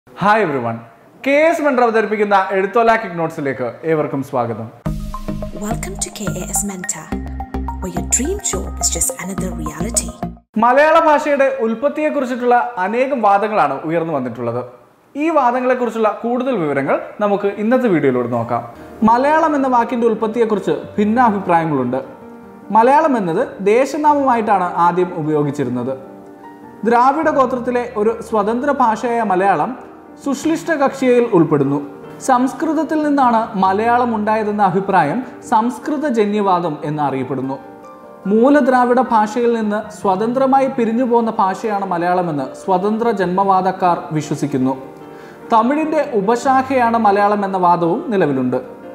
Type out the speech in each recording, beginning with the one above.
Hi everyone K S mentor അവതരിപ്പിക്കുന്ന എഴുത്തോല kick നോട്ട്സിലേക്ക് ഏവർക്കും സ്വാഗതം Welcome to KAS Mentor, where your dream job is just another reality. മലയാള ഭാഷയുടെ ഉൽപ്പത്തിയെക്കുറിച്ചിട്ടുള്ള അനേകം വാദങ്ങളാണ് ഉയർന്നു വന്നിട്ടുള്ളത് ഈ വാദങ്ങളെക്കുറിച്ചുള്ള കൂടുതൽ വിവരങ്ങൾ നമുക്ക് ഇന്നത്തെ വീഡിയോയിലൂടെ നോക്കാം മലയാളം എന്ന വാക്കിന്റെ ഉൽപ്പത്തിയെക്കുറിച്ച് ഭിന്നാഭിപ്രായങ്ങളുണ്ട് മലയാളം എന്നത് ദേശനാമമായിട്ടാണ് ആദ്യം ഉപയോഗിച്ചിരുന്നത് ദ്രാവിഡ ഗോത്രത്തിലെ ഒരു സ്വതന്ത്ര ഭാഷയായ മലയാളം സുശ്ലിഷ്ട കക്ഷിയയിൽ ഉൾപ്പെടുന്നു സംസ്കൃതത്തിൽ നിന്നാണ് മലയാളം ഉണ്ടായതെന്ന അഭിപ്രായം സംസ്കൃത ജന്യവാദം എന്ന് അറിയപ്പെടുന്നു മൂലദ്രാവിഡ ഭാഷയിൽ നിന്ന് സ്വതന്ത്രമായി പിരിഞ്ഞു പോകുന്ന ഭാഷയാണ് മലയാളമെന്ന് സ്വതന്ത്ര ജന്മവാദക്കാർ വിശ്വസിക്കുന്നു തമിഴിന്റെ ഉപശാഖയാണ് മലയാളം എന്ന വാദവും നിലവിലുണ്ട്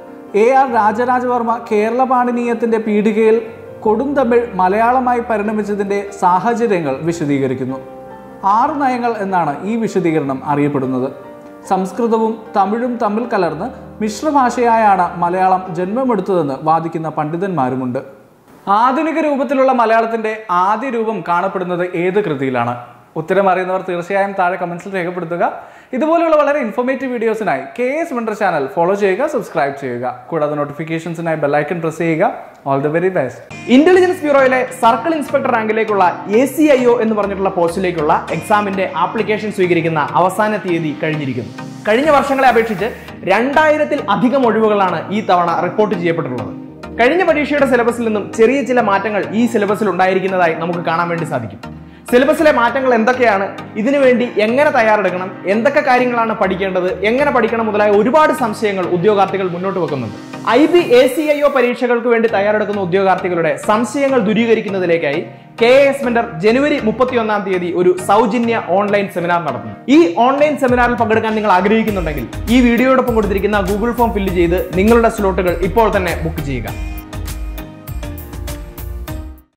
എ ആർ രാജരാജവർമ്മ കേരള പാണിനീയത്തിന്റെ പീഠികയിൽ കൊടുന്തമിഴ് മലയാളമായി പരിണമിച്ചതിന്റെ സാഹചര്യങ്ങൾ വിശദീകരിക്കുന്നു ആറ് നയങ്ങൾ എന്നാണ് ഈ വിശദീകരണം അറിയപ്പെടുന്നത് സംസ്കൃതവും തമിഴും തമ്മിൽ കലർന്ന് മിശ്രഭാഷയായാണ് മലയാളം ജന്മമെടുത്തതെന്ന് വാദിക്കുന്ന പണ്ഡിതന്മാരുമുണ്ട് ആധുനിക രൂപത്തിലുള്ള മലയാളത്തിന്റെ ആദ്യ രൂപം കാണപ്പെടുന്നത് ഏത് കൃതിയിലാണ് ഉത്തരം അറിയുന്നവർ തീർച്ചയായും താഴെ കമന്റ്സിൽ രേഖപ്പെടുത്തുക ഇതുപോലെയുള്ള വളരെ ഇൻഫോർമേറ്റീവ് വീഡിയോസിനായി K S mentor channel follow ചെയ്യുക സബ്സ്ക്രൈബ് ചെയ്യുക കൂടാതെ നോട്ടിഫിക്കേഷൻസിനായി ബെല്ലൈക്കൺ പ്രസ് ചെയ്യുക all the very best intelligence ബ്യൂറോയിലെ സർക്കിൾ ഇൻസ്പെക്ടർ റാങ്കിലേക്കുള്ള എ സി ഐ ഒ എന്ന് പറഞ്ഞിട്ടുള്ള പോസ്റ്റിലേക്കുള്ള എക്സാമിന്റെ ആപ്ലിക്കേഷൻ സ്വീകരിക്കുന്ന അവസാന തീയതി കഴിഞ്ഞിരിക്കുന്നു കഴിഞ്ഞ വർഷങ്ങളെ അപേക്ഷിച്ച് രണ്ടായിരത്തിൽ അധികം ഒഴിവുകളാണ് ഈ തവണ റിപ്പോർട്ട് ചെയ്യപ്പെട്ടിട്ടുള്ളത് കഴിഞ്ഞ പരീക്ഷയുടെ സിലബസിൽ നിന്നും ചെറിയ ചില മാറ്റങ്ങൾ ഈ സിലബസിൽ ഉണ്ടായിരിക്കുന്നതായി നമുക്ക് കാണാൻ വേണ്ടി സാധിക്കും സിലബസിലെ മാറ്റങ്ങൾ എന്തൊക്കെയാണ് ഇതിനു വേണ്ടി എങ്ങനെ തയ്യാറെടുക്കണം എന്തൊക്കെ കാര്യങ്ങളാണ് പഠിക്കേണ്ടത് എങ്ങനെ പഠിക്കണം മുതലായ ഒരുപാട് സംശയങ്ങൾ ഉദ്യോഗാർത്ഥികൾ മുന്നോട്ട് വെക്കുന്നുണ്ട് I B A C I O പരീക്ഷകൾക്ക് വേണ്ടി തയ്യാറെടുക്കുന്ന ഉദ്യോഗാർത്ഥികളുടെ സംശയങ്ങൾ ദൂരീകരിക്കുന്നതിലേക്കായി കെ എസ് മെന്റർ ജനുവരി മുപ്പത്തിയൊന്നാം തീയതി ഒരു സൗജന്യ ഓൺലൈൻ സെമിനാർ നടത്തുന്നു ഈ ഓൺലൈൻ സെമിനാറിൽ പങ്കെടുക്കാൻ നിങ്ങൾ ആഗ്രഹിക്കുന്നുണ്ടെങ്കിൽ ഈ വീഡിയോയോടൊപ്പം കൊടുത്തിരിക്കുന്ന ഗൂഗിൾ ഫോം ഫില്ല് ചെയ്ത് നിങ്ങളുടെ സ്ലോട്ടുകൾ ഇപ്പോൾ തന്നെ ബുക്ക് ചെയ്യുക